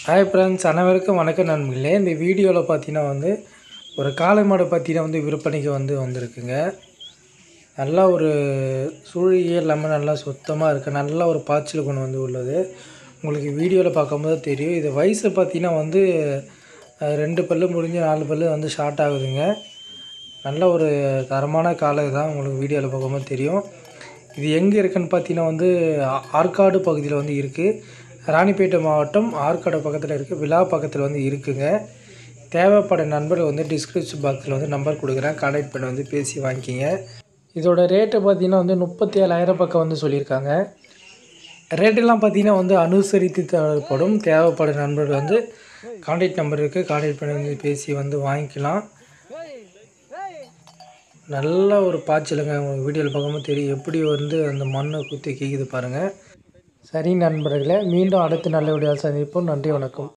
hi friends அனைவருக்கும் வணக்கம் நண்பர்களே இந்த வீடியோவில் பார்த்தீங்கன்னா வந்து ஒரு காளை மாடு பார்த்தீங்கன்னா வந்து விற்பனைக்கு வந்து வந்திருக்குங்க நல்லா ஒரு சூழியே இல்லாமல் நல்லா சுத்தமாக இருக்குது நல்ல ஒரு பாய்ச்சல் குணம் வந்து உள்ளது உங்களுக்கு வீடியோவில் பார்க்கும்போது தெரியும் இது வயசு பார்த்தீங்கன்னா வந்து அஹ், ரெண்டு பல்லு முடிஞ்சு நாலு பல்லு வந்து ஷார்ட் ஆகுதுங்க நல்ல ஒரு தரமான காளை தான் உங்களுக்கு வீடியோவில் பார்க்கும்போது தெரியும் இது எங்கே இருக்குன்னு பார்த்தீங்கன்னா வந்து ஆ- ஆற்காடு பகுதியில் வந்து இருக்குது ராணிப்பேட்டை மாவட்டம் ஆற்காடு பக்கத்தில் இருக்குது விழா பக்கத்தில் வந்து இருக்குங்க தேவைப்பட நண்பர்கள் வந்து டிஸ்கிரிப்ஷன் பாக்ஸில் வந்து நம்பர் கொடுக்குறேன் கான்டாக்ட் பண்ணி வந்து பேசி வாங்கிக்கிங்க இதோட ரேட்டு பார்த்தீங்கன்னா வந்து முப்பத்தி ஏழாயிரம் பக்கம் வந்து சொல்லியிருக்காங்க ரேட்டெல்லாம் பார்த்தீங்கன்னா வந்து அனுசரித்து தேவைப்படும் தேவைப்படும் நண்பர்கள் வந்து கான்டாக்ட் நம்பர் இருக்குது கான்டாக்ட் பண்ணி வந்து பேசி வந்து வாங்கிக்கலாம் நல்ல ஒரு பாய்ச்சலுங்க உங்களுக்கு வீடியோவில் பார்க்கும்போது தெரியும் எப்படி வந்து அந்த மண்ணை குத்தி கேக்குது பாருங்கள் சரி நண்பர்களே மீண்டும் அடுத்த நல்ல வீடியோ சந்திப்போம் நன்றி வணக்கம்